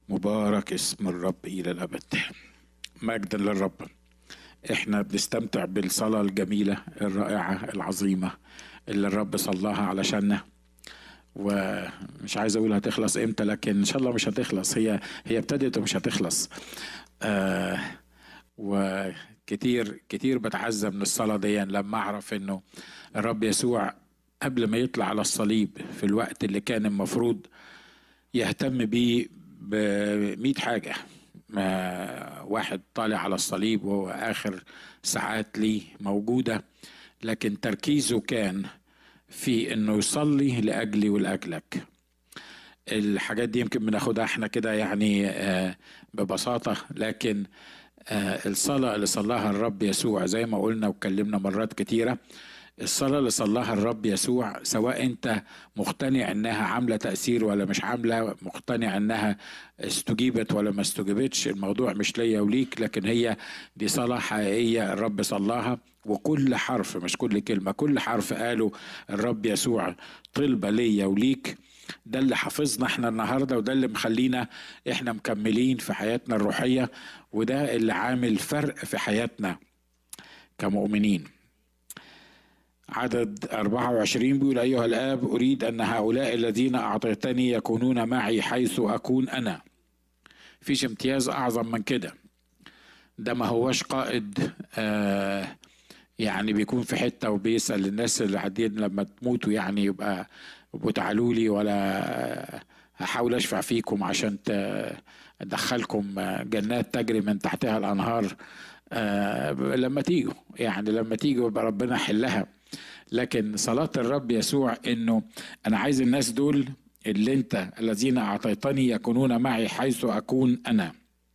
مبارك اسم الرب الى الابد مجدا للرب احنا بنستمتع بالصلاه الجميله الرائعه العظيمه اللي الرب صلاها علشاننا ومش عايز اقول هتخلص امتى لكن ان شاء الله مش هتخلص هي هي ابتدت ومش هتخلص آه وكتير كتير بتعزى من الصلاه دي لما اعرف انه الرب يسوع قبل ما يطلع على الصليب في الوقت اللي كان المفروض يهتم بيه بمئة حاجة ما واحد طالع على الصليب وهو آخر ساعات ليه موجودة لكن تركيزه كان في انه يصلي لاجلي ولاجلك الحاجات دي يمكن بناخدها احنا كده يعني ببساطه لكن الصلاه اللي صلاها الرب يسوع زي ما قلنا واتكلمنا مرات كتيره الصلاة اللي صلاها الرب يسوع سواء أنت مقتنع أنها عاملة تأثير ولا مش عاملة مقتنع أنها استجيبت ولا ما استجيبتش الموضوع مش ليا وليك لكن هي دي صلاة حقيقية الرب صلاها وكل حرف مش كل كلمة كل حرف قاله الرب يسوع طلبة ليا وليك ده اللي حافظنا احنا النهاردة وده اللي مخلينا احنا مكملين في حياتنا الروحية وده اللي عامل فرق في حياتنا كمؤمنين عدد 24 بيقول أيها الآب أريد أن هؤلاء الذين أعطيتني يكونون معي حيث أكون أنا فيش امتياز أعظم من كده ده ما هوش قائد آه يعني بيكون في حتة وبيسأل الناس اللي قاعدين لما تموتوا يعني يبقى يبقوا تعالوا لي ولا هحاول أشفع فيكم عشان أدخلكم جنات تجري من تحتها الأنهار آه لما تيجوا يعني لما تيجوا يبقى ربنا حلها لكن صلاة الرب يسوع انه انا عايز الناس دول اللي انت الذين اعطيتني يكونون معي حيث اكون انا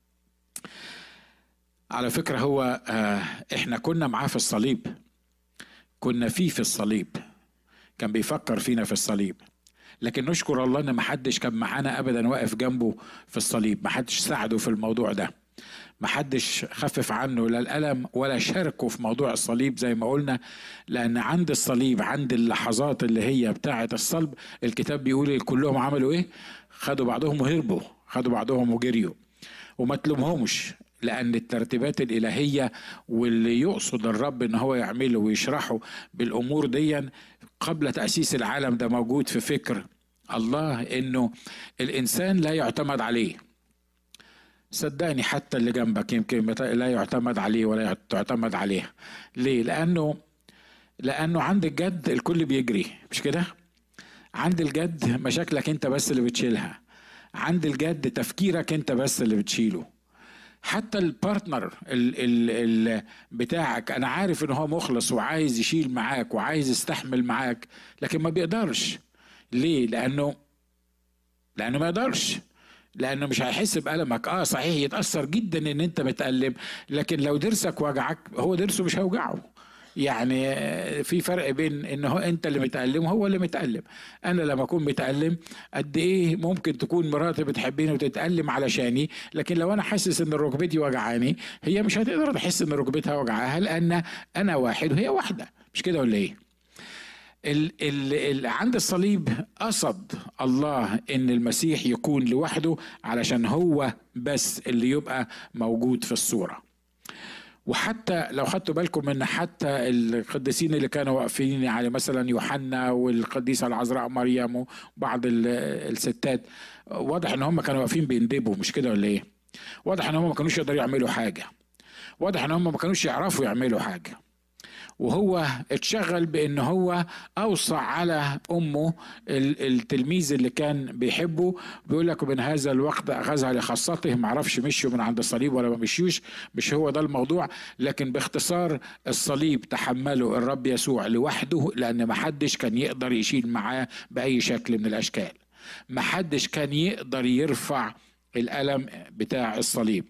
على فكرة هو آه احنا كنا معاه في الصليب كنا فيه في الصليب كان بيفكر فينا في الصليب لكن نشكر الله ان محدش كان معانا ابدا واقف جنبه في الصليب محدش ساعده في الموضوع ده محدش خفف عنه لا الألم ولا شاركه في موضوع الصليب زي ما قلنا لأن عند الصليب عند اللحظات اللي هي بتاعة الصلب الكتاب بيقول كلهم عملوا إيه؟ خدوا بعضهم وهربوا خدوا بعضهم وجريوا وما تلومهمش لأن الترتيبات الإلهية واللي يقصد الرب إن هو يعمله ويشرحه بالأمور دي قبل تأسيس العالم ده موجود في فكر الله إنه الإنسان لا يعتمد عليه صدقني حتى اللي جنبك يمكن لا يعتمد عليه ولا تعتمد عليه ليه لانه لانه عند الجد الكل بيجري مش كده عند الجد مشاكلك انت بس اللي بتشيلها عند الجد تفكيرك انت بس اللي بتشيله حتى البارتنر ال ال ال بتاعك انا عارف ان هو مخلص وعايز يشيل معاك وعايز يستحمل معاك لكن ما بيقدرش ليه لانه لانه ما يقدرش لانه مش هيحس بالمك اه صحيح يتاثر جدا ان انت متالم لكن لو ضرسك وجعك هو ضرسه مش هيوجعه يعني في فرق بين ان هو انت اللي متالم وهو اللي متالم انا لما اكون متالم قد ايه ممكن تكون مراتي بتحبني وتتالم علشاني لكن لو انا حاسس ان ركبتي وجعاني هي مش هتقدر تحس ان ركبتها وجعاها لان انا واحد وهي واحده مش كده ولا ايه ال ال ال عند الصليب قصد الله ان المسيح يكون لوحده علشان هو بس اللي يبقى موجود في الصوره وحتى لو خدتوا بالكم ان حتى القديسين اللي كانوا واقفين يعني مثلا يوحنا والقديسه العذراء مريم وبعض الستات واضح ان هم كانوا واقفين بيندبوا مش كده ولا ايه؟ واضح ان هم ما كانوش يقدروا يعملوا حاجه واضح ان هم ما كانوش يعرفوا يعملوا حاجه وهو اتشغل بان هو اوصى على امه التلميذ اللي كان بيحبه بيقول لك من هذا الوقت اخذها لخاصته ما عرفش مشوا من عند الصليب ولا ما مشيوش مش هو ده الموضوع لكن باختصار الصليب تحمله الرب يسوع لوحده لان ما حدش كان يقدر يشيل معاه باي شكل من الاشكال ما حدش كان يقدر يرفع الالم بتاع الصليب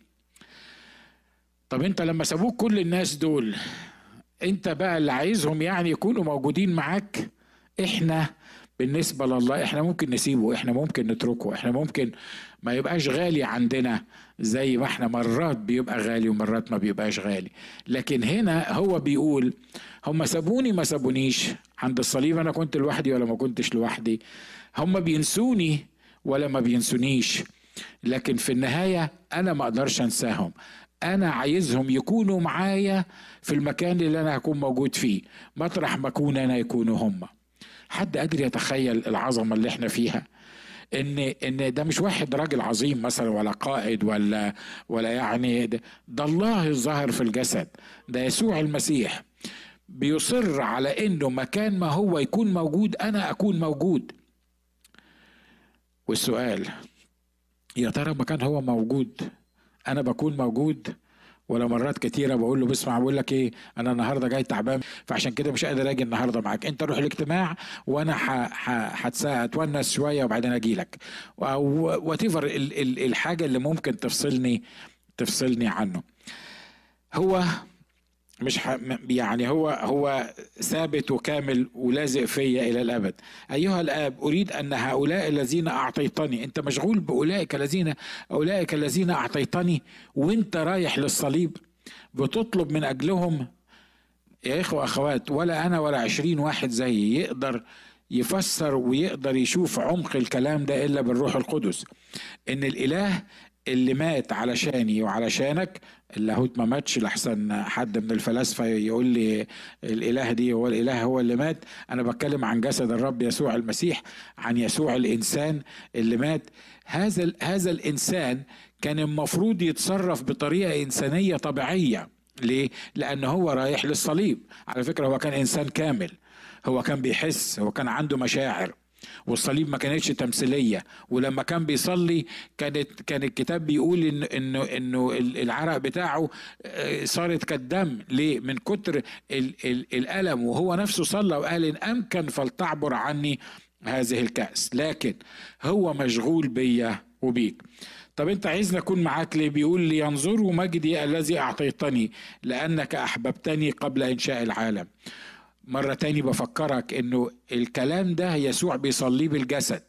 طب انت لما سابوك كل الناس دول انت بقى اللي عايزهم يعني يكونوا موجودين معاك احنا بالنسبة لله احنا ممكن نسيبه احنا ممكن نتركه احنا ممكن ما يبقاش غالي عندنا زي ما احنا مرات بيبقى غالي ومرات ما بيبقاش غالي لكن هنا هو بيقول هم سابوني ما سابونيش عند الصليب انا كنت لوحدي ولا ما كنتش لوحدي هم بينسوني ولا ما بينسونيش لكن في النهايه انا ما اقدرش انساهم انا عايزهم يكونوا معايا في المكان اللي انا هكون موجود فيه مطرح ما اكون انا يكونوا هم حد قادر يتخيل العظمه اللي احنا فيها ان ان ده مش واحد راجل عظيم مثلا ولا قائد ولا ولا يعني ده, ده الله الظاهر في الجسد ده يسوع المسيح بيصر على انه مكان ما هو يكون موجود انا اكون موجود والسؤال يا ترى مكان هو موجود انا بكون موجود ولا مرات كتيره بقول له بسمع بقول لك ايه انا النهارده جاي تعبان فعشان كده مش قادر اجي النهارده معاك انت روح الاجتماع وانا هتونس شويه وبعدين اجي لك او وات الحاجه اللي ممكن تفصلني تفصلني عنه هو مش ح... يعني هو هو ثابت وكامل ولازق فيا الى الابد ايها الاب اريد ان هؤلاء الذين اعطيتني انت مشغول باولئك الذين اولئك الذين اعطيتني وانت رايح للصليب بتطلب من اجلهم يا اخوة اخوات ولا انا ولا عشرين واحد زيي يقدر يفسر ويقدر يشوف عمق الكلام ده الا بالروح القدس ان الاله اللي مات علشاني وعلشانك اللاهوت ما ماتش لحسن حد من الفلاسفه يقول لي الاله دي هو الاله هو اللي مات انا بتكلم عن جسد الرب يسوع المسيح عن يسوع الانسان اللي مات هذا هذا الانسان كان المفروض يتصرف بطريقه انسانيه طبيعيه ليه؟ لأنه هو رايح للصليب على فكرة هو كان إنسان كامل هو كان بيحس هو كان عنده مشاعر والصليب ما كانتش تمثيليه ولما كان بيصلي كانت كان الكتاب بيقول ان انه انه العرق بتاعه آه، صارت كالدم ليه من كتر الالم وهو نفسه صلى وقال ان امكن فلتعبر عني هذه الكاس لكن هو مشغول بيا وبيك طب انت عايزني اكون معاك ليه بيقول لي ينظروا مجدي الذي اعطيتني لانك احببتني قبل انشاء العالم مرة تاني بفكرك انه الكلام ده يسوع بيصليه بالجسد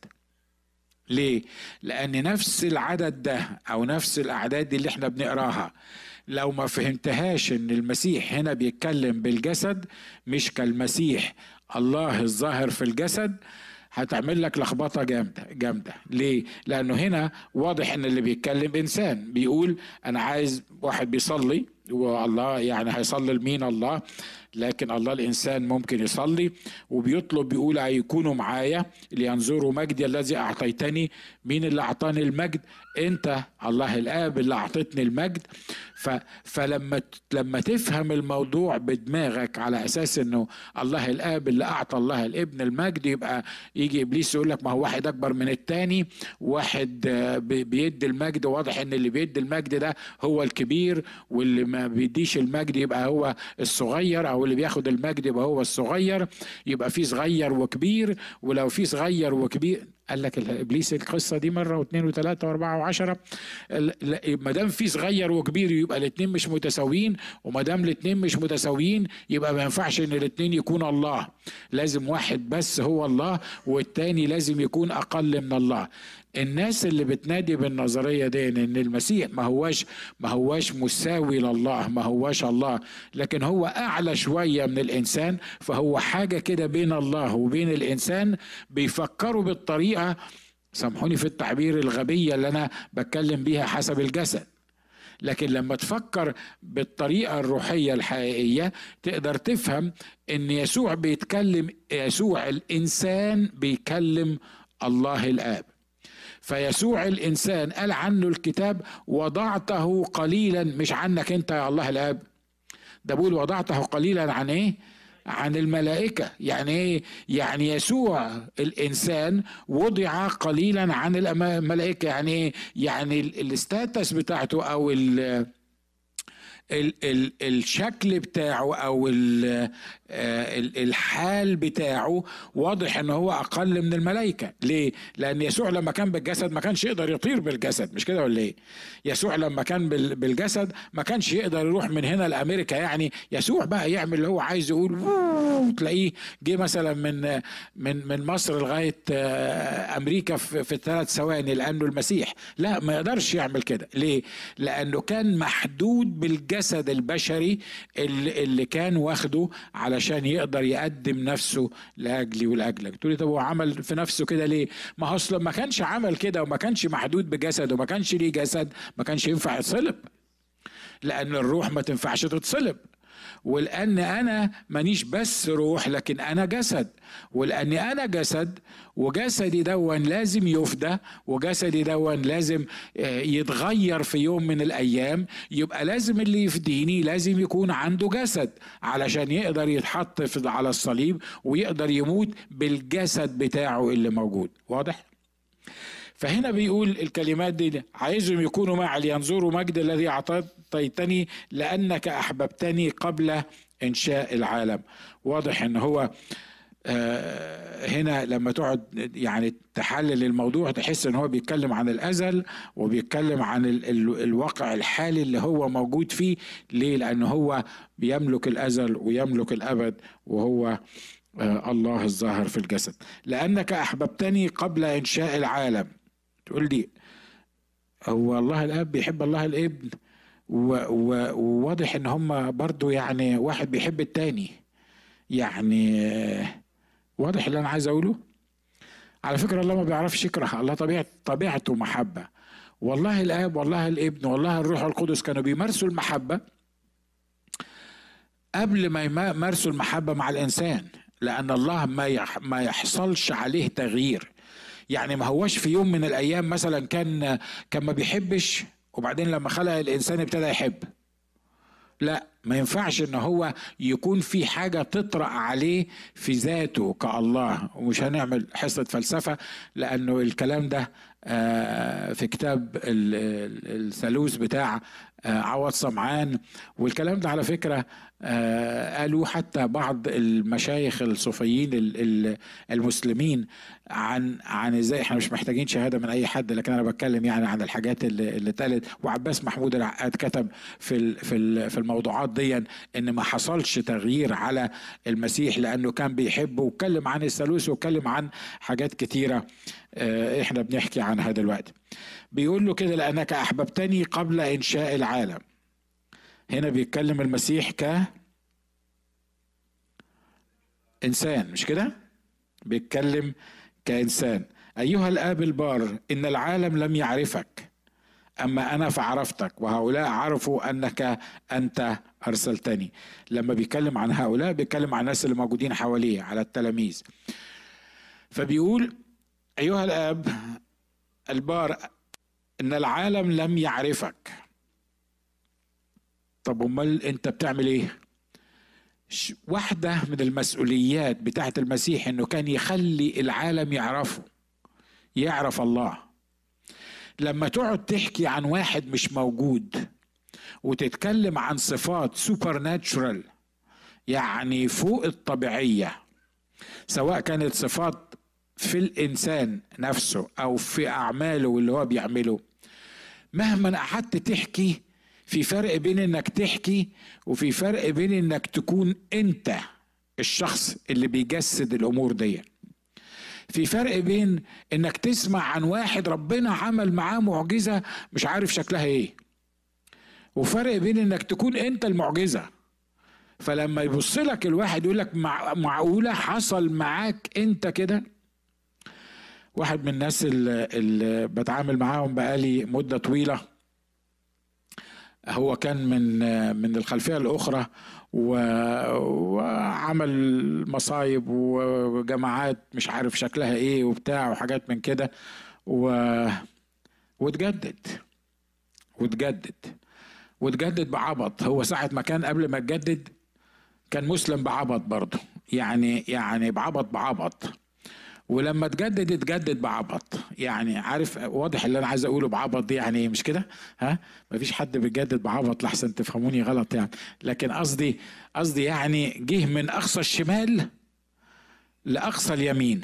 ليه؟ لأن نفس العدد ده أو نفس الأعداد دي اللي احنا بنقراها لو ما فهمتهاش إن المسيح هنا بيتكلم بالجسد مش كالمسيح الله الظاهر في الجسد هتعمل لك لخبطه جامده جامده ليه لانه هنا واضح ان اللي بيتكلم انسان بيقول انا عايز واحد بيصلي والله يعني هيصلي لمين الله لكن الله الانسان ممكن يصلي وبيطلب بيقول هيكونوا معايا لينظروا مجدي الذي اعطيتني مين اللي اعطاني المجد انت الله الاب اللي اعطتني المجد ف فلما لما تفهم الموضوع بدماغك على اساس انه الله الاب اللي اعطى الله الابن المجد يبقى يجي ابليس يقول لك ما هو واحد اكبر من التاني واحد آه، بيدي المجد واضح ان اللي بيدي المجد ده هو الكبير واللي ما بيديش المجد يبقى هو الصغير او اللي بياخد المجد يبقى هو الصغير يبقى في صغير وكبير ولو في صغير وكبير قال لك ابليس القصه دي مره واثنين وثلاثه واربعه وعشره ما دام في صغير وكبير يبقى الاثنين مش متساويين وما دام الاثنين مش متساويين يبقى ما ينفعش ان الاثنين يكون الله لازم واحد بس هو الله والتاني لازم يكون اقل من الله الناس اللي بتنادي بالنظريه دي ان المسيح ما هواش ما هواش مساوي لله ما هواش الله لكن هو اعلى شويه من الانسان فهو حاجه كده بين الله وبين الانسان بيفكروا بالطريقه سامحوني في التعبير الغبيه اللي انا بتكلم بيها حسب الجسد لكن لما تفكر بالطريقة الروحية الحقيقية تقدر تفهم ان يسوع بيتكلم يسوع الانسان بيكلم الله الاب فيسوع الانسان قال عنه الكتاب وضعته قليلا مش عنك انت يا الله الاب ده بيقول وضعته قليلا عن ايه عن الملائكة يعني ايه يعني يسوع الانسان وضع قليلا عن الملائكة يعني ايه يعني الاستاتس بتاعته او ال ال ال الشكل بتاعه او ال آه، الحال بتاعه واضح ان هو اقل من الملائكه ليه لان يسوع لما كان بالجسد ما كانش يقدر يطير بالجسد مش كده ولا ايه يسوع لما كان بالجسد ما كانش يقدر يروح من هنا لامريكا يعني يسوع بقى يعمل اللي هو عايز يقول تلاقيه جه مثلا من من من مصر لغايه آه، امريكا في, في ثلاث ثواني لانه المسيح لا ما يقدرش يعمل كده ليه لانه كان محدود بالجسد البشري اللي, اللي كان واخده على علشان يقدر يقدم نفسه لاجلي ولاجلك تقولي طب هو عمل في نفسه كده ليه ما هو اصلا ما كانش عمل كده وما كانش محدود بجسد وما كانش ليه جسد ما كانش ينفع يتصلب لان الروح ما تنفعش تتصلب ولان انا مانيش بس روح لكن انا جسد ولاني انا جسد وجسدي دون لازم يفدى وجسدي دون لازم آه، يتغير في يوم من الايام يبقى لازم اللي يفديني لازم يكون عنده جسد علشان يقدر يتحط على الصليب ويقدر يموت بالجسد بتاعه اللي موجود واضح فهنا بيقول الكلمات دي عايزهم يكونوا معي لينظروا مجد الذي اعطيتني لانك احببتني قبل انشاء العالم واضح ان هو آه، هنا لما تقعد يعني تحلل الموضوع تحس ان هو بيتكلم عن الازل وبيتكلم عن ال ال الواقع الحالي اللي هو موجود فيه ليه لانه هو بيملك الازل ويملك الابد وهو آه، الله الظاهر في الجسد لانك احببتني قبل انشاء العالم تقول لي هو الله الاب بيحب الله الابن وواضح ان هم برضو يعني واحد بيحب التاني يعني واضح اللي انا عايز اقوله على فكرة الله ما بيعرفش يكره الله طبيعة طبيعته محبة والله الاب والله الابن والله الروح القدس كانوا بيمارسوا المحبة قبل ما يمارسوا المحبة مع الإنسان لأن الله ما ما يحصلش عليه تغيير يعني ما هوش في يوم من الايام مثلا كان كان ما بيحبش وبعدين لما خلق الانسان ابتدى يحب لا ما ينفعش ان هو يكون في حاجه تطرا عليه في ذاته كالله ومش هنعمل حصه فلسفه لانه الكلام ده آه، في كتاب الثالوث بتاع آه، عوض سمعان والكلام ده على فكره آه، قالوا حتى بعض المشايخ الصوفيين المسلمين عن عن ازاي احنا مش محتاجين شهاده من اي حد لكن انا بتكلم يعني عن الحاجات اللي, اللي اتقالت وعباس محمود العقاد كتب في في في الموضوعات دي ان ما حصلش تغيير على المسيح لانه كان بيحب واتكلم عن الثالوث واتكلم عن حاجات كتيره آه، احنا بنحكي عنها دلوقتي بيقول له كده لانك احببتني قبل انشاء العالم هنا بيتكلم المسيح ك انسان مش كده بيتكلم كانسان ايها الاب البار ان العالم لم يعرفك اما انا فعرفتك وهؤلاء عرفوا انك انت ارسلتني لما بيتكلم عن هؤلاء بيتكلم عن الناس اللي موجودين حواليه على التلاميذ فبيقول ايها الاب البار ان العالم لم يعرفك طب امال انت بتعمل ايه واحدة من المسؤوليات بتاعت المسيح انه كان يخلي العالم يعرفه يعرف الله لما تقعد تحكي عن واحد مش موجود وتتكلم عن صفات سوبر ناتشرال يعني فوق الطبيعية سواء كانت صفات في الإنسان نفسه أو في أعماله واللي هو بيعمله مهما قعدت تحكي في فرق بين انك تحكي وفي فرق بين انك تكون انت الشخص اللي بيجسد الامور دي في فرق بين انك تسمع عن واحد ربنا عمل معاه معجزه مش عارف شكلها ايه وفرق بين انك تكون انت المعجزه فلما يبص لك الواحد يقول لك مع معقوله حصل معاك انت كده واحد من الناس اللي, اللي بتعامل معاهم بقالي مده طويله هو كان من من الخلفيه الاخرى وعمل مصايب وجماعات مش عارف شكلها ايه وبتاع وحاجات من كده و وتجدد وتجدد وتجدد بعبط هو ساعة ما كان قبل ما تجدد كان مسلم بعبط برضه يعني يعني بعبط بعبط ولما تجدد تجدد بعبط يعني عارف واضح اللي انا عايز اقوله بعبط دي يعني مش كده ها مفيش حد بيجدد بعبط لحسن تفهموني غلط يعني لكن قصدي قصدي يعني جه من اقصى الشمال لاقصى اليمين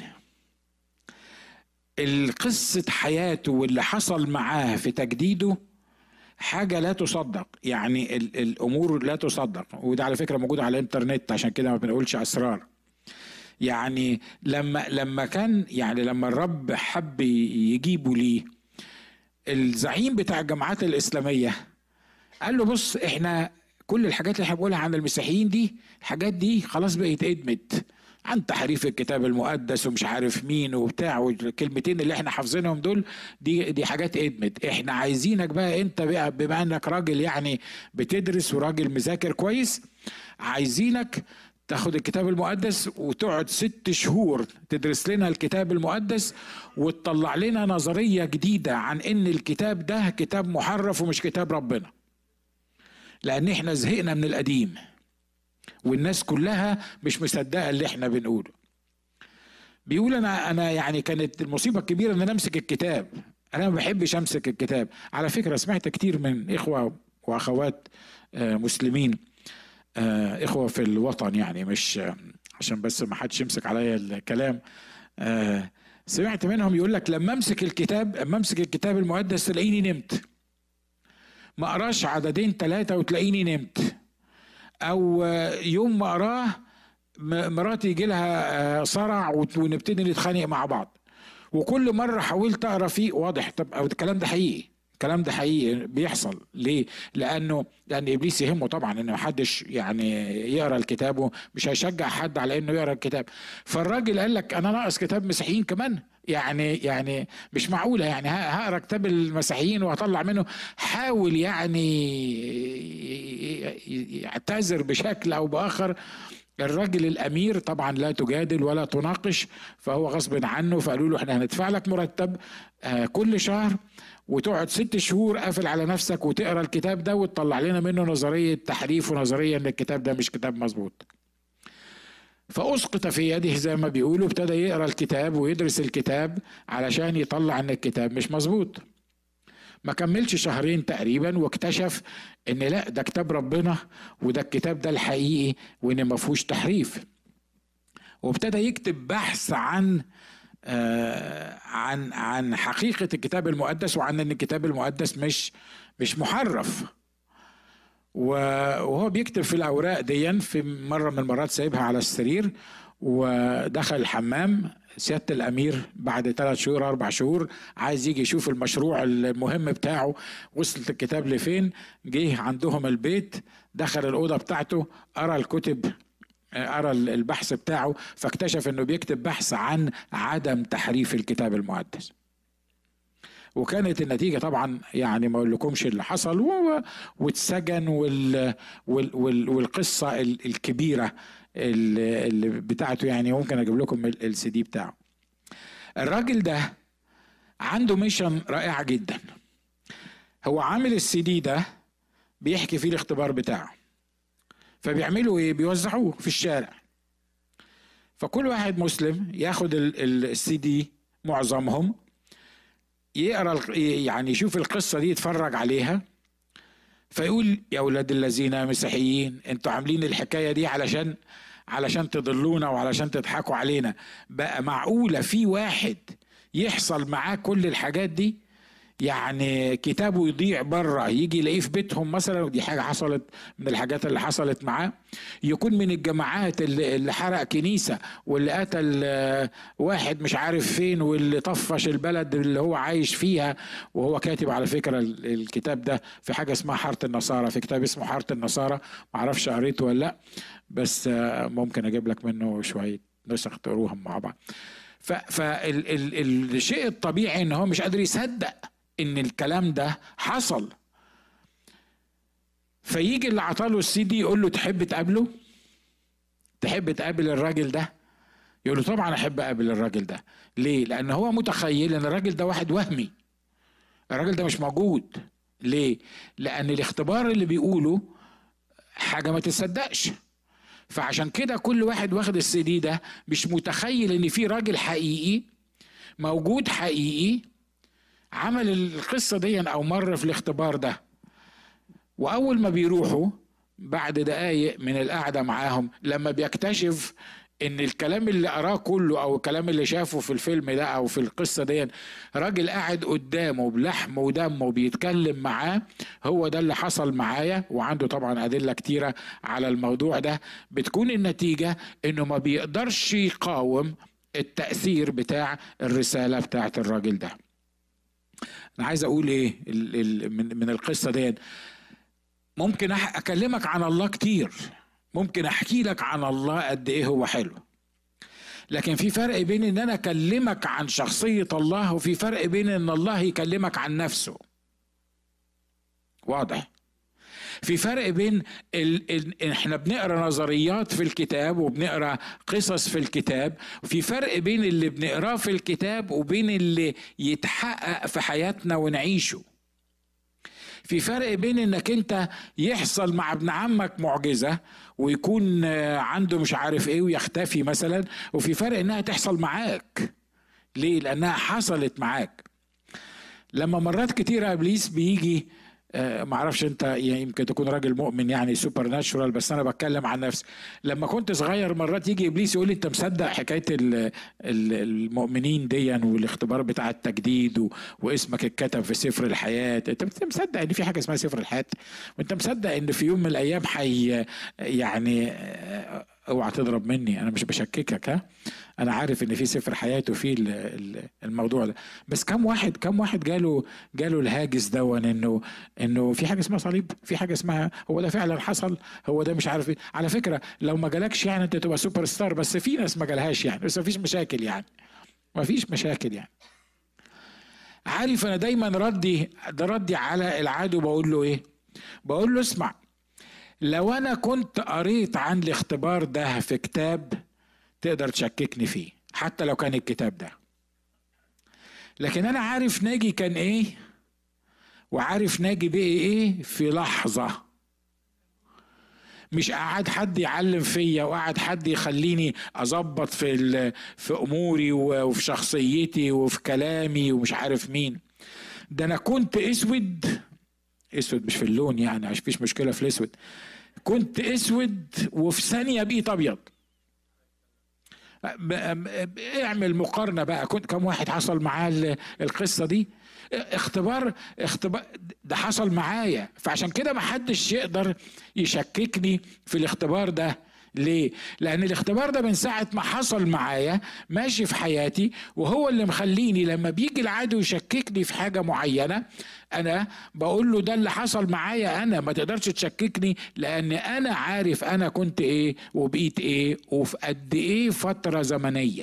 القصة حياته واللي حصل معاه في تجديده حاجة لا تصدق يعني الأمور لا تصدق وده على فكرة موجود على الإنترنت عشان كده ما بنقولش أسرار يعني لما لما كان يعني لما الرب حب يجيبه ليه الزعيم بتاع الجماعات الإسلامية قال له بص احنا كل الحاجات اللي احنا بنقولها عن المسيحيين دي الحاجات دي خلاص بقت ادمت عن تحريف الكتاب المقدس ومش عارف مين وبتاع والكلمتين اللي احنا حافظينهم دول دي دي حاجات ادمت احنا عايزينك بقى انت بقى بما انك راجل يعني بتدرس وراجل مذاكر كويس عايزينك تاخد الكتاب المقدس وتقعد ست شهور تدرس لنا الكتاب المقدس وتطلع لنا نظرية جديدة عن ان الكتاب ده كتاب محرف ومش كتاب ربنا لان احنا زهقنا من القديم والناس كلها مش مصدقه اللي احنا بنقوله بيقول انا انا يعني كانت المصيبه الكبيره ان انا امسك الكتاب انا ما بحبش امسك الكتاب على فكره سمعت كتير من اخوه واخوات آه، مسلمين آه، اخوه في الوطن يعني مش عشان بس ما حدش يمسك عليا الكلام آه، سمعت منهم يقول لك لما امسك الكتاب لما امسك الكتاب المقدس تلاقيني نمت ما اقراش عددين ثلاثه وتلاقيني نمت او يوم ما اقراه مراتي يجي لها صرع ونبتدي نتخانق مع بعض وكل مره حاولت اقرا فيه واضح طب الكلام ده حقيقي الكلام ده حقيقي بيحصل ليه؟ لانه لان ابليس يهمه طبعا ان محدش يعني يقرا الكتاب مش هيشجع حد على انه يقرا الكتاب فالراجل قال لك انا ناقص كتاب مسيحيين كمان يعني يعني مش معقوله يعني هقرا كتاب المسيحيين وهطلع منه حاول يعني يعتذر بشكل او باخر الراجل الامير طبعا لا تجادل ولا تناقش فهو غصب عنه فقالوا له احنا هندفع لك مرتب آه كل شهر وتقعد ست شهور قافل على نفسك وتقرا الكتاب ده وتطلع لنا منه نظريه تحريف ونظريه ان الكتاب ده مش كتاب مظبوط فأسقط في يده زي ما بيقولوا ابتدى يقرا الكتاب ويدرس الكتاب علشان يطلع ان الكتاب مش مظبوط ما كملش شهرين تقريبا واكتشف ان لا ده كتاب ربنا وده الكتاب ده الحقيقي وان ما فيهوش تحريف وابتدى يكتب بحث عن آه عن عن حقيقة الكتاب المقدس وعن ان الكتاب المقدس مش مش محرف وهو بيكتب في الاوراق دي في مره من المرات سايبها على السرير ودخل الحمام سياده الامير بعد ثلاث شهور اربع شهور عايز يجي يشوف المشروع المهم بتاعه وصلت الكتاب لفين جه عندهم البيت دخل الاوضه بتاعته قرا الكتب قرا البحث بتاعه فاكتشف انه بيكتب بحث عن عدم تحريف الكتاب المقدس وكانت النتيجة طبعا يعني ما اقولكمش اللي حصل واتسجن وال وال والقصة الكبيرة اللي بتاعته يعني ممكن اجيب لكم السي دي بتاعه الراجل ده عنده ميشن رائعة جدا هو عامل السي دي ده بيحكي فيه الاختبار بتاعه فبيعملوا ايه بيوزعوه في الشارع فكل واحد مسلم ياخد السي دي معظمهم يقرا يعني يشوف القصه دي يتفرج عليها فيقول يا اولاد الذين مسيحيين انتوا عاملين الحكايه دي علشان علشان تضلونا وعلشان تضحكوا علينا بقى معقوله في واحد يحصل معاه كل الحاجات دي يعني كتابه يضيع بره يجي يلاقيه في بيتهم مثلا ودي حاجه حصلت من الحاجات اللي حصلت معاه يكون من الجماعات اللي, اللي حرق كنيسه واللي قتل واحد مش عارف فين واللي طفش البلد اللي هو عايش فيها وهو كاتب على فكره الكتاب ده في حاجه اسمها حاره النصارى في كتاب اسمه حاره النصارى معرفش قريته ولا لا بس ممكن اجيب لك منه شويه نسخ تقروهم مع بعض فالشيء الطبيعي ان هو مش قادر يصدق ان الكلام ده حصل فيجي اللي عطاله السي دي يقول له تحب تقابله تحب تقابل الراجل ده يقول له طبعا احب اقابل الراجل ده ليه لان هو متخيل ان الراجل ده واحد وهمي الراجل ده مش موجود ليه لان الاختبار اللي بيقوله حاجه ما تصدقش فعشان كده كل واحد واخد السي دي ده مش متخيل ان في راجل حقيقي موجود حقيقي عمل القصه دي او مر في الاختبار ده واول ما بيروحوا بعد دقايق من القعده معاهم لما بيكتشف ان الكلام اللي قراه كله او الكلام اللي شافه في الفيلم ده او في القصه دي راجل قاعد قدامه بلحم ودمه بيتكلم معاه هو ده اللي حصل معايا وعنده طبعا ادله كتيره على الموضوع ده بتكون النتيجه انه ما بيقدرش يقاوم التاثير بتاع الرساله بتاعت الراجل ده انا عايز اقول ايه من من القصه دي ممكن اكلمك عن الله كتير ممكن احكي لك عن الله قد ايه هو حلو لكن في فرق بين ان انا اكلمك عن شخصيه الله وفي فرق بين ان الله يكلمك عن نفسه واضح في فرق بين ال... ال... احنا بنقرا نظريات في الكتاب وبنقرا قصص في الكتاب وفي فرق بين اللي بنقراه في الكتاب وبين اللي يتحقق في حياتنا ونعيشه في فرق بين انك انت يحصل مع ابن عمك معجزه ويكون عنده مش عارف ايه ويختفي مثلا وفي فرق انها تحصل معاك ليه لانها حصلت معاك لما مرات كتيرة ابليس بيجي آه، ما اعرفش انت يعني يمكن تكون راجل مؤمن يعني سوبر ناتشورال بس انا بتكلم عن نفسي لما كنت صغير مرات يجي ابليس يقول لي انت مصدق حكايه المؤمنين دي والاختبار بتاع التجديد واسمك اتكتب في سفر الحياه انت مصدق ان في حاجه اسمها سفر الحياه وانت مصدق ان في يوم من الايام حي يعني آه، اوعى تضرب مني انا مش بشككك ها انا عارف ان في سفر حياته في الموضوع ده بس كم واحد كم واحد جاله جاله الهاجس دون انه انه في حاجه اسمها صليب في حاجه اسمها هو ده فعلا حصل هو ده مش عارف ايه على فكره لو ما جالكش يعني انت تبقى سوبر ستار بس في ناس ما جالهاش يعني بس ما فيش مشاكل يعني ما فيش مشاكل يعني عارف انا دايما ردي ده ردي على العدو بقول له ايه بقول له اسمع لو انا كنت قريت عن الاختبار ده في كتاب تقدر تشككني فيه حتى لو كان الكتاب ده لكن انا عارف ناجي كان ايه وعارف ناجي بقي ايه في لحظه مش قعد حد يعلم فيا وقعد حد يخليني اظبط في في اموري وفي شخصيتي وفي كلامي ومش عارف مين ده انا كنت اسود اسود مش في اللون يعني عشان فيش مشكله في الاسود كنت اسود وفي ثانيه بقيت ابيض اعمل مقارنه بقى كنت كم واحد حصل معاه القصه دي اختبار اختبار ده حصل معايا فعشان كده ما حدش يقدر يشككني في الاختبار ده ليه؟ لأن الاختبار ده من ساعة ما حصل معايا ماشي في حياتي وهو اللي مخليني لما بيجي العدو يشككني في حاجة معينة أنا بقول له ده اللي حصل معايا أنا ما تقدرش تشككني لأن أنا عارف أنا كنت إيه وبقيت إيه وفي قد إيه فترة زمنية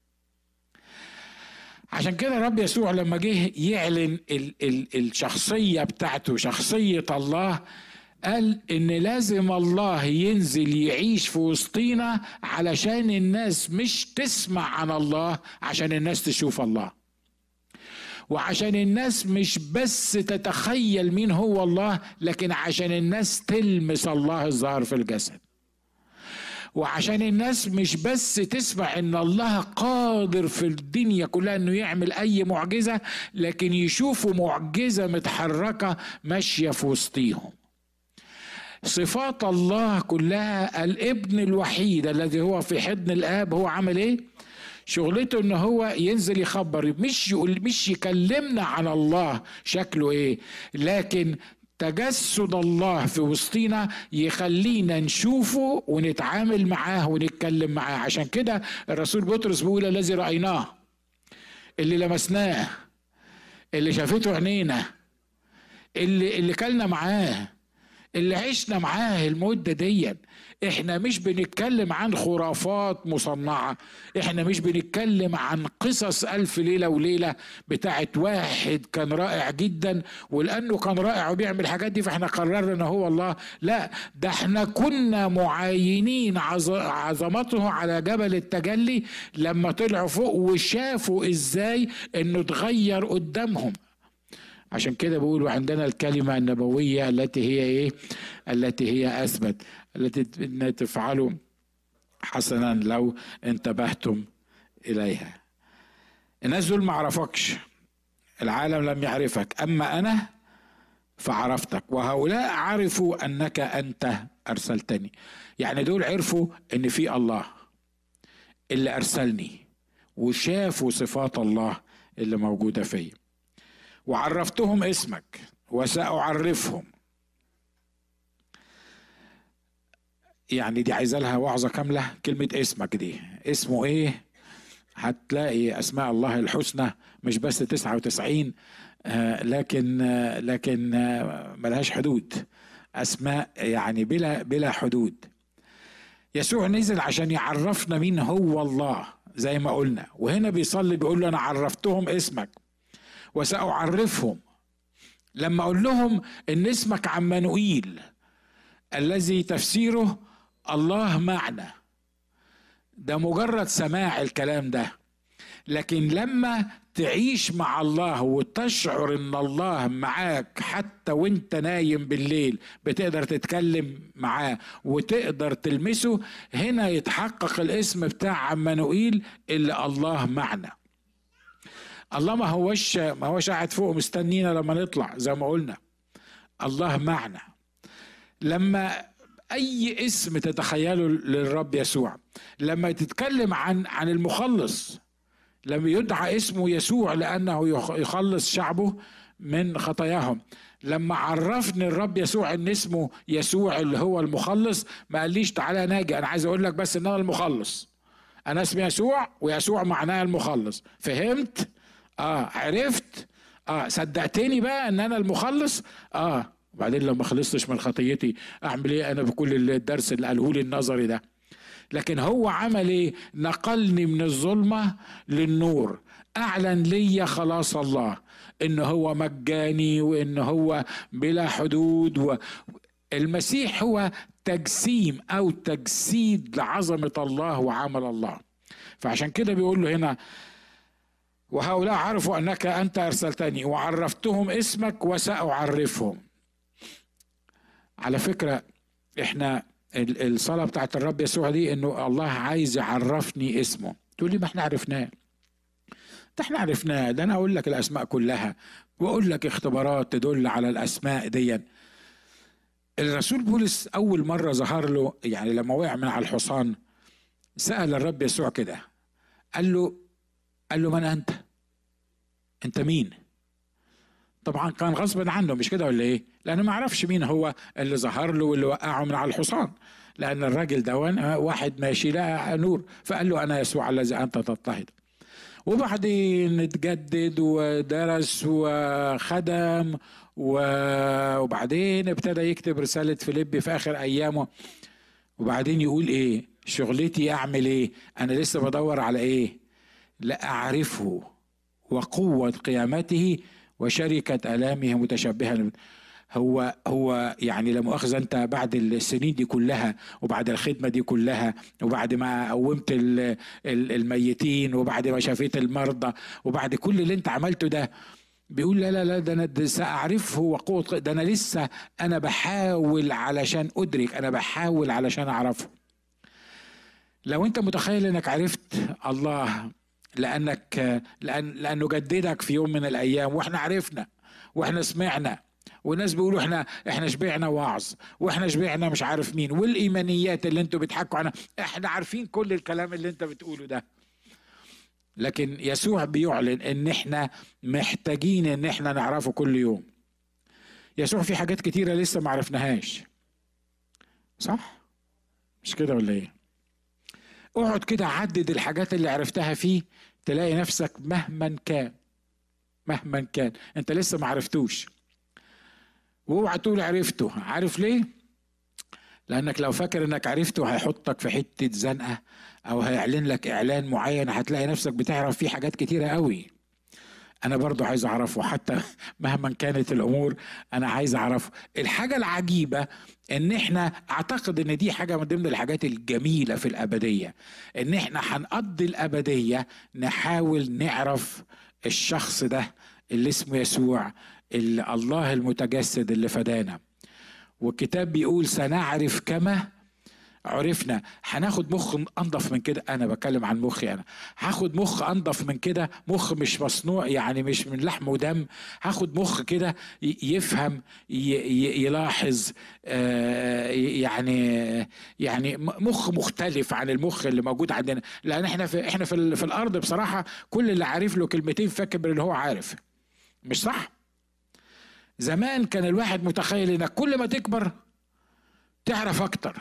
عشان كده رب يسوع لما جه يعلن ال ال الشخصية بتاعته شخصية الله قال ان لازم الله ينزل يعيش في وسطينا علشان الناس مش تسمع عن الله عشان الناس تشوف الله وعشان الناس مش بس تتخيل مين هو الله لكن عشان الناس تلمس الله الظاهر في الجسد وعشان الناس مش بس تسمع ان الله قادر في الدنيا كلها انه يعمل اي معجزه لكن يشوفوا معجزه متحركه ماشيه في وسطيهم صفات الله كلها الابن الوحيد الذي هو في حضن الاب هو عمل ايه شغلته ان هو ينزل يخبر مش يقول مش يكلمنا عن الله شكله ايه لكن تجسد الله في وسطينا يخلينا نشوفه ونتعامل معاه ونتكلم معاه عشان كده الرسول بطرس بيقول الذي رأيناه اللي لمسناه اللي شافته عينينا اللي اللي كلنا معاه اللي عشنا معاه المدة دي احنا مش بنتكلم عن خرافات مصنعة احنا مش بنتكلم عن قصص ألف ليلة وليلة بتاعت واحد كان رائع جدا ولأنه كان رائع وبيعمل الحاجات دي فاحنا قررنا ان هو الله لا ده احنا كنا معاينين عظمته على جبل التجلي لما طلعوا فوق وشافوا ازاي انه اتغير قدامهم عشان كده بقول عندنا الكلمة النبوية التي هي ايه التي هي اثبت التي تفعلوا حسنا لو انتبهتم اليها الناس دول ما عرفكش العالم لم يعرفك اما انا فعرفتك وهؤلاء عرفوا انك انت ارسلتني يعني دول عرفوا ان في الله اللي ارسلني وشافوا صفات الله اللي موجوده فيا وعرفتهم اسمك وسأعرفهم يعني دي عايزه لها وعظه كامله كلمه اسمك دي اسمه ايه هتلاقي اسماء الله الحسنى مش بس 99 آه لكن آه لكن آه ملهاش حدود اسماء يعني بلا بلا حدود يسوع نزل عشان يعرفنا مين هو الله زي ما قلنا وهنا بيصلي بيقول له انا عرفتهم اسمك وساعرفهم لما اقول لهم ان اسمك عمانوئيل الذي تفسيره الله معنا ده مجرد سماع الكلام ده لكن لما تعيش مع الله وتشعر ان الله معاك حتى وانت نايم بالليل بتقدر تتكلم معاه وتقدر تلمسه هنا يتحقق الاسم بتاع عمانوئيل اللي الله معنا الله ما هوش ما هوش قاعد فوق مستنينا لما نطلع زي ما قلنا الله معنا لما اي اسم تتخيله للرب يسوع لما تتكلم عن عن المخلص لم يدعى اسمه يسوع لأنه يخلص شعبه من خطاياهم لما عرفني الرب يسوع ان اسمه يسوع اللي هو المخلص ما قاليش تعالى ناجي انا عايز اقول لك بس ان انا المخلص انا اسمي يسوع ويسوع معناه المخلص فهمت اه عرفت اه صدقتني بقى ان انا المخلص اه وبعدين لو ما خلصتش من خطيتي اعمل ايه انا بكل الدرس اللي قاله لي النظري ده لكن هو عمل ايه نقلني من الظلمه للنور اعلن لي خلاص الله ان هو مجاني وان هو بلا حدود و المسيح هو تجسيم او تجسيد لعظمه الله وعمل الله فعشان كده بيقول له هنا وهؤلاء عرفوا انك انت ارسلتني وعرفتهم اسمك وساعرفهم على فكره احنا الصلاه بتاعت الرب يسوع دي انه الله عايز يعرفني اسمه تقول لي ما احنا عرفناه ده احنا عرفناه ده انا اقول لك الاسماء كلها واقول لك اختبارات تدل على الاسماء دي الرسول بولس اول مره ظهر له يعني لما وقع من على الحصان سال الرب يسوع كده قال له قال له من انت انت مين طبعا كان غصبا عنه مش كده ولا ايه لانه ما عرفش مين هو اللي ظهر له واللي وقعه من على الحصان لان الراجل ده واحد ماشي لقى نور فقال له انا يسوع الذي انت تضطهد وبعدين اتجدد ودرس وخدم وبعدين ابتدى يكتب رسالة فيليبي في آخر أيامه وبعدين يقول إيه شغلتي أعمل إيه أنا لسه بدور على إيه لا أعرفه وقوة قيامته وشركة آلامه متشبهة هو هو يعني لا مؤاخذه انت بعد السنين دي كلها وبعد الخدمه دي كلها وبعد ما قومت الميتين وبعد ما شفيت المرضى وبعد كل اللي انت عملته ده بيقول لا لا لا ده انا ساعرفه وقوه ده انا لسه انا بحاول علشان ادرك انا بحاول علشان اعرفه لو انت متخيل انك عرفت الله لانك لأن لانه جددك في يوم من الايام واحنا عرفنا واحنا سمعنا والناس بيقولوا احنا احنا شبعنا وعظ واحنا شبعنا مش عارف مين والايمانيات اللي انتوا بتحكوا عنها احنا عارفين كل الكلام اللي انت بتقوله ده لكن يسوع بيعلن ان احنا محتاجين ان احنا نعرفه كل يوم يسوع في حاجات كتيرة لسه ما عرفناهاش صح مش كده ولا ايه اقعد كده عدد الحاجات اللي عرفتها فيه تلاقي نفسك مهما كان مهما كان انت لسه ما عرفتوش واوعى تقول عرفته عارف ليه لانك لو فاكر انك عرفته هيحطك في حته زنقه او هيعلن لك اعلان معين هتلاقي نفسك بتعرف فيه حاجات كتيره قوي انا برضو عايز اعرفه حتى مهما كانت الامور انا عايز اعرفه الحاجه العجيبه ان احنا اعتقد ان دي حاجه من ضمن الحاجات الجميله في الابديه ان احنا هنقضي الابديه نحاول نعرف الشخص ده اللي اسمه يسوع اللي الله المتجسد اللي فدانا والكتاب بيقول سنعرف كما عرفنا هناخد مخ انضف من كده انا بتكلم عن مخي انا هاخد مخ انضف من كده مخ مش مصنوع يعني مش من لحم ودم هاخد مخ كده يفهم يلاحظ يعني يعني مخ مختلف عن المخ اللي موجود عندنا لان احنا في احنا في, في الارض بصراحه كل اللي عارف له كلمتين فاكر اللي هو عارف مش صح زمان كان الواحد متخيل انك كل ما تكبر تعرف اكتر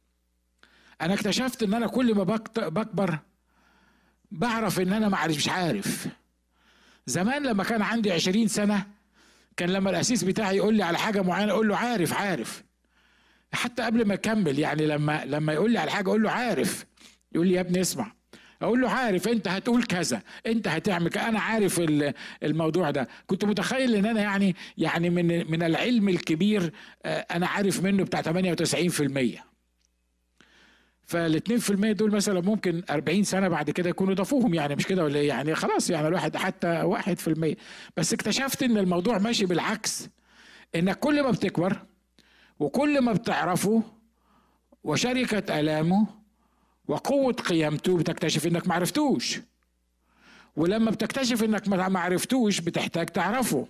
انا اكتشفت ان انا كل ما بكبر بعرف ان انا مش عارف زمان لما كان عندي عشرين سنة كان لما الأسيس بتاعي يقول لي على حاجة معينة أقول له عارف عارف حتى قبل ما اكمل يعني لما لما يقول لي على حاجه اقول له عارف يقول لي يا ابني اسمع اقول له عارف انت هتقول كذا انت هتعمل كذا انا عارف الموضوع ده كنت متخيل ان انا يعني يعني من من العلم الكبير آه، انا عارف منه بتاع 98% فال 2% دول مثلا ممكن 40 سنه بعد كده يكونوا ضافوهم يعني مش كده ولا ايه يعني خلاص يعني الواحد حتى 1% بس اكتشفت ان الموضوع ماشي بالعكس انك كل ما بتكبر وكل ما بتعرفه وشركه الامه وقوه قيامته بتكتشف انك ما عرفتوش ولما بتكتشف انك ما عرفتوش بتحتاج تعرفه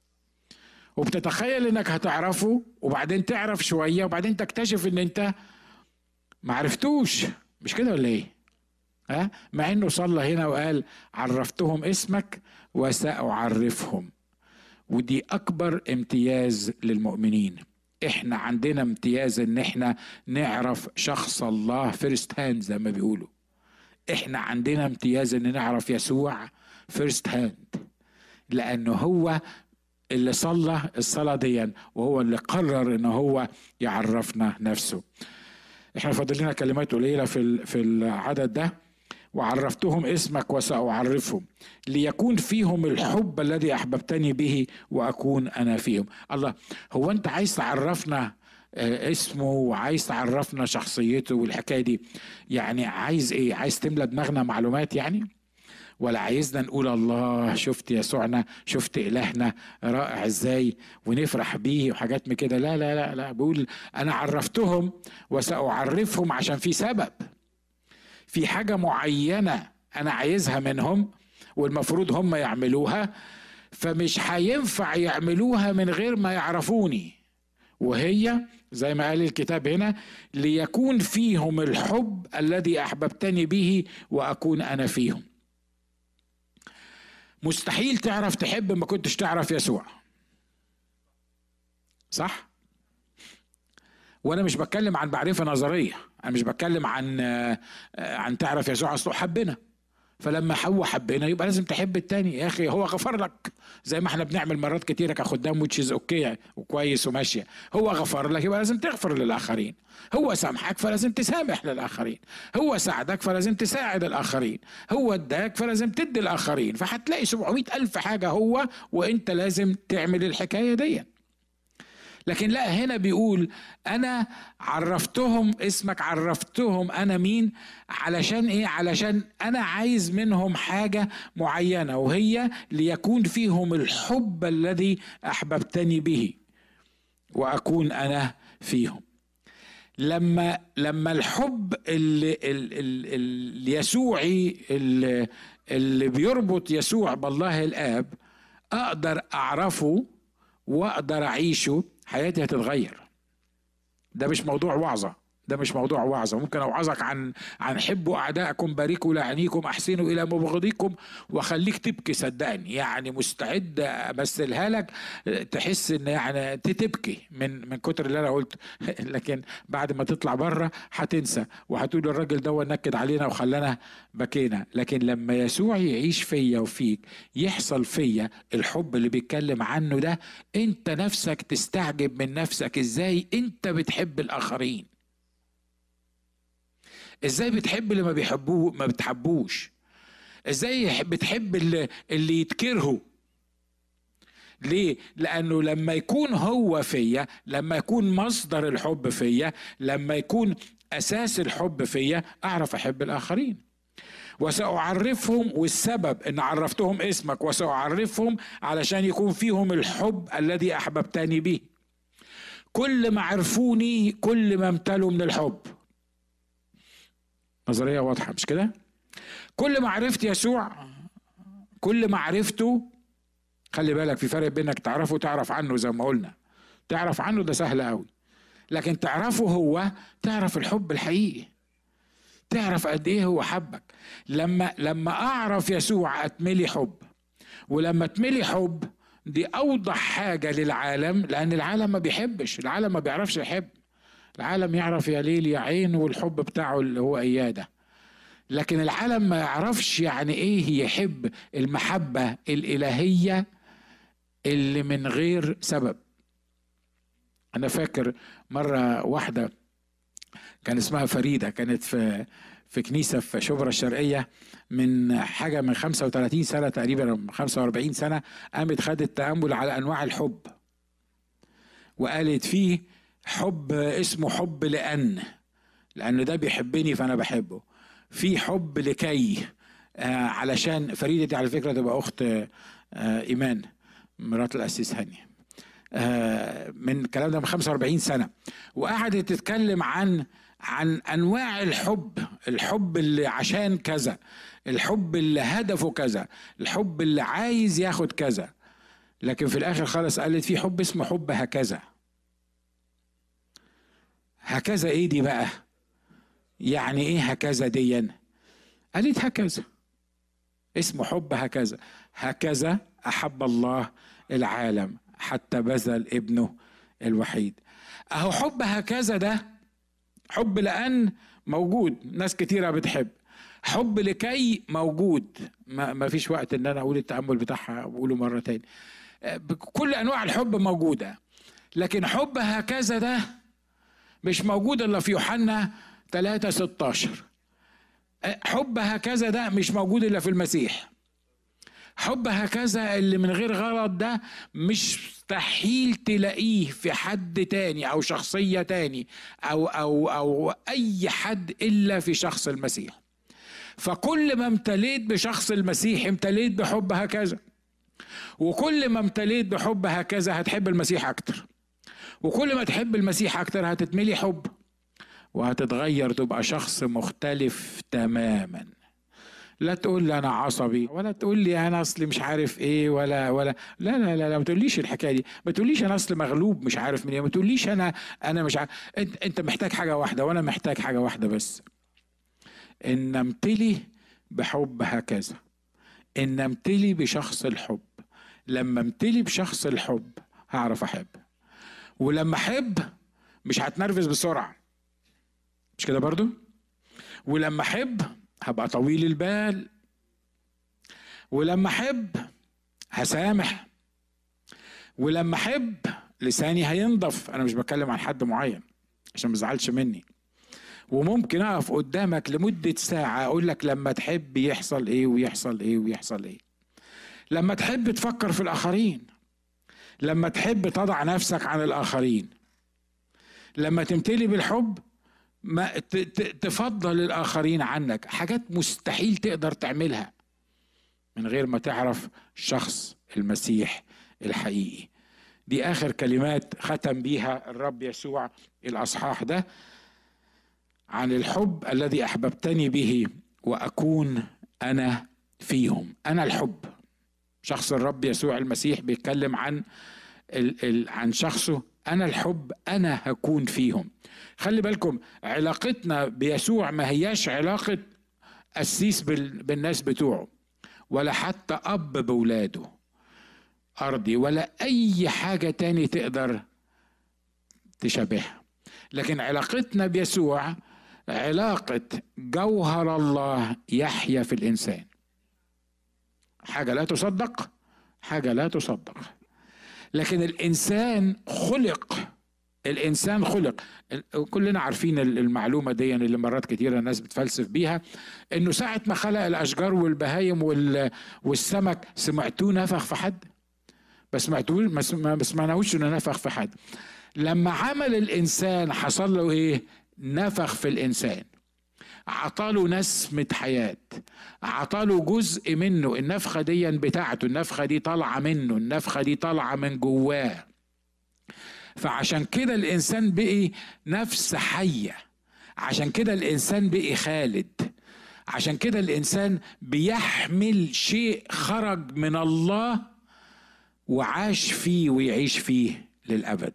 وبتتخيل انك هتعرفه وبعدين تعرف شويه وبعدين تكتشف ان انت ما عرفتوش مش كده ولا ايه ها مع انه صلى هنا وقال عرفتهم اسمك وساعرفهم ودي اكبر امتياز للمؤمنين احنا عندنا امتياز ان احنا نعرف شخص الله فيرست هاند زي ما بيقولوا احنا عندنا امتياز ان نعرف يسوع فيرست هاند لانه هو اللي صلى الصلاه دي وهو اللي قرر ان هو يعرفنا نفسه احنا فاضل لنا كلمات قليله في في العدد ده وعرفتهم اسمك وسأعرفهم ليكون فيهم الحب الذي أحببتني به وأكون أنا فيهم الله هو أنت عايز تعرفنا آه، اسمه وعايز تعرفنا شخصيته والحكاية دي يعني عايز ايه عايز تملى دماغنا معلومات يعني ولا عايزنا نقول الله شفت يسوعنا شفت إلهنا رائع ازاي ونفرح بيه وحاجات من كده لا لا لا لا بقول أنا عرفتهم وسأعرفهم عشان في سبب في حاجة معينة أنا عايزها منهم والمفروض هم يعملوها فمش هينفع يعملوها من غير ما يعرفوني وهي زي ما قال الكتاب هنا ليكون فيهم الحب الذي احببتني به واكون انا فيهم مستحيل تعرف تحب ما كنتش تعرف يسوع صح وانا مش بتكلم عن معرفه نظريه انا مش بتكلم عن عن تعرف يسوع اصله حبنا فلما هو حبنا يبقى لازم تحب التاني يا اخي هو غفر لك زي ما احنا بنعمل مرات كتيره كخدام وتشيز اوكي وكويس وماشيه هو غفر لك يبقى لازم تغفر للاخرين هو سامحك فلازم تسامح للاخرين هو ساعدك فلازم تساعد الاخرين هو اداك فلازم تدي الاخرين فهتلاقي 700 الف حاجه هو وانت لازم تعمل الحكايه دي لكن لا هنا بيقول انا عرفتهم اسمك عرفتهم انا مين علشان ايه علشان انا عايز منهم حاجه معينه وهي ليكون فيهم الحب الذي احببتني به واكون انا فيهم لما لما الحب اليسوعي اللي, اللي بيربط يسوع بالله الاب اقدر اعرفه واقدر اعيشه حياتي هتتغير ده مش موضوع وعظه ده مش موضوع وعظة ممكن أوعظك عن عن حبوا أعداءكم باركوا لعنيكم أحسنوا إلى مبغضيكم وخليك تبكي صدقني يعني مستعد أمثلها لك تحس إن يعني تبكي من من كتر اللي أنا قلت لكن بعد ما تطلع بره هتنسى وهتقول الراجل ده نكد علينا وخلانا بكينا لكن لما يسوع يعيش فيا وفيك يحصل فيا الحب اللي بيتكلم عنه ده أنت نفسك تستعجب من نفسك إزاي أنت بتحب الآخرين ازاي بتحب اللي ما بيحبوه ما بتحبوش ازاي بتحب اللي, اللي يتكرهوا ليه؟ لأنه لما يكون هو فيا لما يكون مصدر الحب فيا لما يكون أساس الحب فيا أعرف أحب الآخرين وسأعرفهم والسبب أن عرفتهم اسمك وسأعرفهم علشان يكون فيهم الحب الذي أحببتني به كل ما عرفوني كل ما امتلوا من الحب نظريه واضحه مش كده كل ما عرفت يسوع كل ما عرفته خلي بالك في فرق بينك تعرفه وتعرف عنه زي ما قلنا تعرف عنه ده سهل قوي لكن تعرفه هو تعرف الحب الحقيقي تعرف قد ايه هو حبك لما لما اعرف يسوع اتملي حب ولما اتملي حب دي اوضح حاجه للعالم لان العالم ما بيحبش العالم ما بيعرفش يحب العالم يعرف يا ليل يا عين والحب بتاعه اللي هو اياه ده لكن العالم ما يعرفش يعني ايه يحب المحبه الالهيه اللي من غير سبب انا فاكر مره واحده كان اسمها فريده كانت في في كنيسه في شبرا الشرقيه من حاجه من 35 سنه تقريبا 45 سنه قامت خدت تامل على انواع الحب وقالت فيه حب اسمه حب لان لان ده بيحبني فانا بحبه في حب لكي آه علشان فريده دي على فكره تبقى اخت آه ايمان مرات الاسيس هاني آه من الكلام ده من 45 سنه وقعدت تتكلم عن عن انواع الحب الحب اللي عشان كذا الحب اللي هدفه كذا الحب اللي عايز ياخد كذا لكن في الاخر خالص قالت في حب اسمه حب هكذا هكذا ايه دي بقى يعني ايه هكذا ديا قالت هكذا اسمه حب هكذا هكذا احب الله العالم حتى بذل ابنه الوحيد اهو حب هكذا ده حب لان موجود ناس كتيرة بتحب حب لكي موجود ما, ما فيش وقت ان انا اقول التامل بتاعها اقوله مره تاني كل انواع الحب موجوده لكن حب هكذا ده مش موجود الا في يوحنا 3 16 حب هكذا ده مش موجود الا في المسيح حب هكذا اللي من غير غرض ده مش مستحيل تلاقيه في حد تاني او شخصية تاني او او او اي حد الا في شخص المسيح فكل ما امتليت بشخص المسيح امتليت بحب هكذا وكل ما امتليت بحب هكذا هتحب المسيح اكتر وكل ما تحب المسيح اكتر هتتملي حب وهتتغير تبقى شخص مختلف تماما لا تقول لي انا عصبي ولا تقول لي انا اصلي مش عارف ايه ولا ولا لا لا لا, لا ما تقوليش الحكايه دي ما تقوليش انا اصلي مغلوب مش عارف من ايه ما تقوليش انا انا مش عارف انت, انت محتاج حاجه واحده وانا محتاج حاجه واحده بس ان امتلي بحب هكذا ان امتلي بشخص الحب لما امتلي بشخص الحب هعرف احب ولما احب مش هتنرفز بسرعه مش كده برضو ولما احب هبقى طويل البال ولما احب هسامح ولما احب لساني هينضف انا مش بتكلم عن حد معين عشان ما تزعلش مني وممكن اقف قدامك لمده ساعه اقول لك لما تحب يحصل ايه ويحصل ايه ويحصل ايه لما تحب تفكر في الاخرين لما تحب تضع نفسك عن الاخرين لما تمتلي بالحب ما تفضل الاخرين عنك حاجات مستحيل تقدر تعملها من غير ما تعرف شخص المسيح الحقيقي دي اخر كلمات ختم بيها الرب يسوع الاصحاح ده عن الحب الذي احببتني به واكون انا فيهم انا الحب شخص الرب يسوع المسيح بيتكلم عن ال ال عن شخصه انا الحب انا هكون فيهم خلي بالكم علاقتنا بيسوع ما هياش علاقه قسيس بالناس بتوعه ولا حتى اب بولاده ارضي ولا اي حاجه تاني تقدر تشابهها لكن علاقتنا بيسوع علاقه جوهر الله يحيا في الانسان حاجه لا تصدق حاجه لا تصدق لكن الانسان خلق الانسان خلق كلنا عارفين المعلومه دي اللي مرات كتيره الناس بتفلسف بيها انه ساعه ما خلق الاشجار والبهايم والسمك سمعتوه نفخ في حد بس سمعتوه ما سمعناهوش انه نفخ في حد لما عمل الانسان حصل له ايه نفخ في الانسان عطاله نسمة حياة عطاله جزء منه النفخة دي بتاعته النفخة دي طالعة منه النفخة دي طالعة من جواه فعشان كده الإنسان بقي نفس حية عشان كده الإنسان بقي خالد عشان كده الإنسان بيحمل شيء خرج من الله وعاش فيه ويعيش فيه للأبد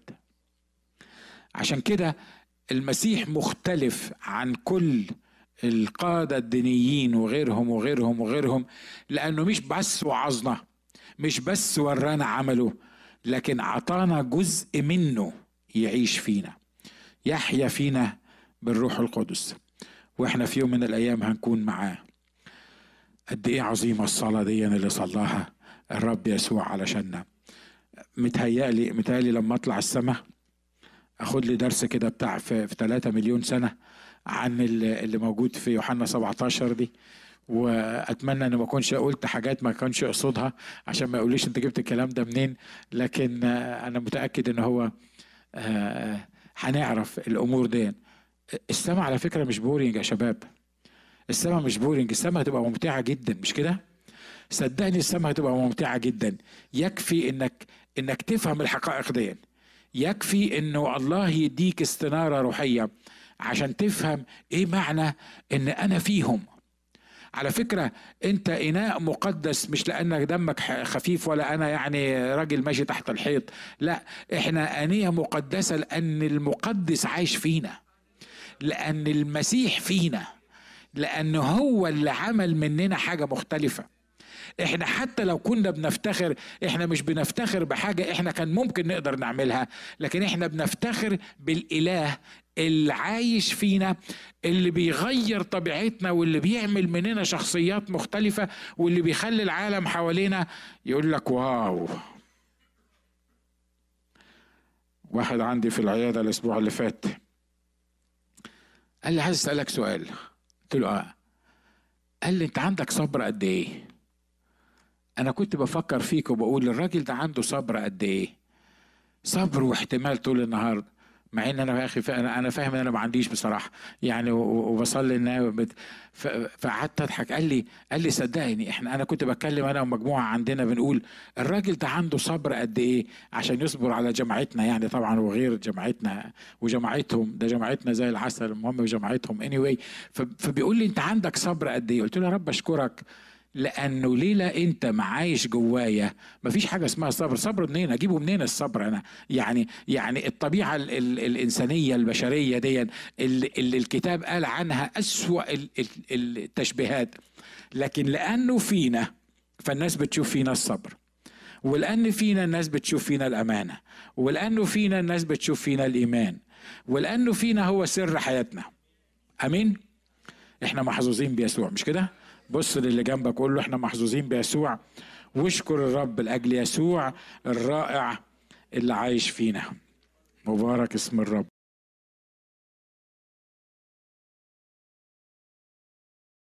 عشان كده المسيح مختلف عن كل القادة الدينيين وغيرهم وغيرهم وغيرهم لأنه مش بس وعظنا مش بس ورانا عمله لكن عطانا جزء منه يعيش فينا يحيا فينا بالروح القدس واحنا في يوم من الايام هنكون معاه قد ايه عظيمه الصلاه دي اللي صلاها الرب يسوع علشاننا متهيألي متهيألي لما اطلع السماء اخد لي درس كده بتاع في, في 3 مليون سنه عن اللي موجود في يوحنا 17 دي واتمنى ان ما اكونش قلت حاجات ما كانش اقصدها عشان ما يقوليش انت جبت الكلام ده منين لكن انا متاكد ان هو هنعرف الامور دي السماء على فكره مش بورينج يا شباب السماء مش بورينج السماء هتبقى ممتعه جدا مش كده صدقني السماء هتبقى ممتعه جدا يكفي انك انك تفهم الحقائق دي يكفي انه الله يديك استناره روحيه عشان تفهم ايه معنى ان انا فيهم على فكرة أنت إناء مقدس مش لأنك دمك خفيف ولا أنا يعني راجل ماشي تحت الحيط لا إحنا أنية مقدسة لأن المقدس عايش فينا لأن المسيح فينا لأن هو اللي عمل مننا حاجة مختلفة احنا حتى لو كنا بنفتخر احنا مش بنفتخر بحاجة احنا كان ممكن نقدر نعملها لكن احنا بنفتخر بالاله اللي عايش فينا اللي بيغير طبيعتنا واللي بيعمل مننا شخصيات مختلفة واللي بيخلي العالم حوالينا يقول لك واو واحد عندي في العيادة الأسبوع اللي فات قال لي عايز أسألك سؤال قلت له آه قال لي أنت عندك صبر قد إيه؟ أنا كنت بفكر فيك وبقول الراجل ده عنده صبر قد إيه؟ صبر واحتمال طول النهار مع ان انا يا اخي انا انا فاهم ان انا ما عنديش بصراحه يعني وبصلي ان فقعدت اضحك قال لي قال لي صدقني احنا انا كنت بتكلم انا ومجموعه عندنا بنقول الراجل ده عنده صبر قد ايه عشان يصبر على جماعتنا يعني طبعا وغير جماعتنا وجماعتهم ده جماعتنا زي العسل المهم جماعتهم اني anyway فبيقول لي انت عندك صبر قد ايه قلت له يا رب اشكرك لانه ليلة انت معايش جوايا مفيش حاجه اسمها صبر صبر منين اجيبه منين الصبر انا يعني يعني الطبيعه ال ال الانسانيه البشريه دي اللي, اللي الكتاب قال عنها اسوا التشبيهات لكن لانه فينا فالناس بتشوف فينا الصبر ولان فينا الناس بتشوف فينا الامانه ولانه فينا الناس بتشوف فينا الايمان ولانه فينا هو سر حياتنا امين احنا محظوظين بيسوع مش كده بص للي جنبك قول له احنا محظوظين بيسوع واشكر الرب لاجل يسوع الرائع اللي عايش فينا مبارك اسم الرب